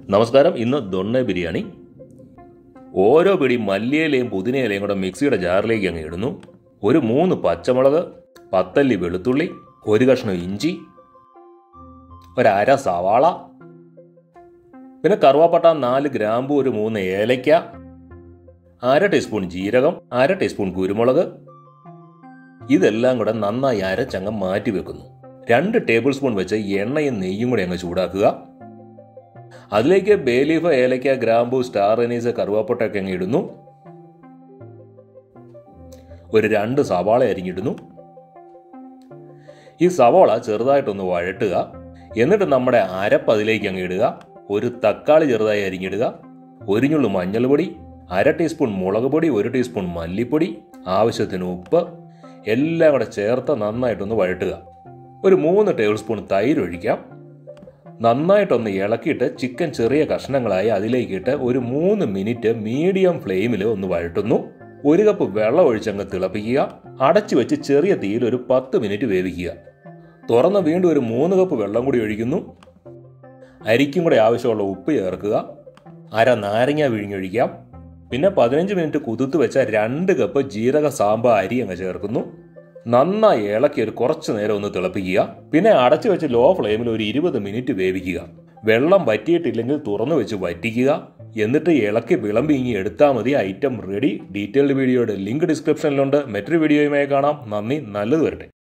നമസ്കാരം ഇന്ന് ദൊണ്ണ ബിരിയാണി ഓരോ പിടി മല്ലിയിലയും പുതിനയിലയും കൂടെ മിക്സിയുടെ ജാറിലേക്ക് അങ്ങ് ഇടുന്നു ഒരു മൂന്ന് പച്ചമുളക് പത്തല്ലി വെളുത്തുള്ളി ഒരു കഷ്ണം ഇഞ്ചി ഒരര സവാള പിന്നെ കറുവാപ്പട്ട നാല് ഗ്രാമ്പു ഒരു മൂന്ന് ഏലയ്ക്ക അര ടീസ്പൂൺ ജീരകം അര ടീസ്പൂൺ കുരുമുളക് ഇതെല്ലാം കൂടെ നന്നായി അരച്ചങ്ങ് മാറ്റി വെക്കുന്നു രണ്ട് ടേബിൾ സ്പൂൺ വെച്ച് എണ്ണയും നെയ്യും കൂടെ അങ്ങ് ചൂടാക്കുക അതിലേക്ക് ബേലീഫ് ഏലക്ക ഗ്രാമ്പു സ്റ്റാർ അനീസ് കറുവാപ്പൊട്ടൊക്കെ അങ്ങ് ഇടുന്നു ഒരു രണ്ട് സവാള അരിഞ്ഞിടുന്നു ഈ സവാള ചെറുതായിട്ടൊന്ന് വഴട്ടുക എന്നിട്ട് നമ്മുടെ അരപ്പ് അതിലേക്ക് അങ്ങ് ഇടുക ഒരു തക്കാളി ചെറുതായി അരിഞ്ഞിടുക ഒരു ഞുള്ളു മഞ്ഞൾപ്പൊടി അര ടീസ്പൂൺ മുളക് പൊടി ഒരു ടീസ്പൂൺ മല്ലിപ്പൊടി ആവശ്യത്തിന് ഉപ്പ് എല്ലാം കൂടെ ചേർത്ത് നന്നായിട്ടൊന്ന് വഴട്ടുക ഒരു മൂന്ന് ടേബിൾ സ്പൂൺ തൈര് ഒഴിക്കാം നന്നായിട്ടൊന്ന് ഇളക്കിയിട്ട് ചിക്കൻ ചെറിയ കഷ്ണങ്ങളായി അതിലേക്കിട്ട് ഒരു മൂന്ന് മിനിറ്റ് മീഡിയം ഫ്ലെയിമിൽ ഒന്ന് വഴട്ടുന്നു ഒരു കപ്പ് വെള്ളം ഒഴിച്ചങ്ങ് തിളപ്പിക്കുക അടച്ചു വെച്ച് ചെറിയ തീയിൽ ഒരു പത്ത് മിനിറ്റ് വേവിക്കുക തുറന്ന് വീണ്ടും ഒരു മൂന്ന് കപ്പ് വെള്ളം കൂടി ഒഴിക്കുന്നു അരിക്കും കൂടെ ആവശ്യമുള്ള ഉപ്പ് ചേർക്കുക അര നാരങ്ങ വിഴിഞ്ഞൊഴിക്കാം പിന്നെ പതിനഞ്ച് മിനിറ്റ് കുതിർത്ത് വെച്ച രണ്ട് കപ്പ് ജീരക സാമ്പാർ അരി അങ്ങ് ചേർക്കുന്നു നന്നായി ഇളക്കി ഒരു കുറച്ച് നേരം ഒന്ന് തിളപ്പിക്കുക പിന്നെ അടച്ചു വെച്ച് ലോ ഫ്ലെയിമിൽ ഒരു ഇരുപത് മിനിറ്റ് വേവിക്കുക വെള്ളം വറ്റിയിട്ടില്ലെങ്കിൽ തുറന്നു വെച്ച് വറ്റിക്കുക എന്നിട്ട് ഇളക്കി വിളമ്പി ഇങ്ങി എടുത്താൽ മതി ഐറ്റം റെഡി ഡീറ്റെയിൽഡ് വീഡിയോയുടെ ലിങ്ക് ഡിസ്ക്രിപ്ഷനിലുണ്ട് മറ്റൊരു വീഡിയോയുമായി കാണാം നന്ദി നല്ലത് വരട്ടെ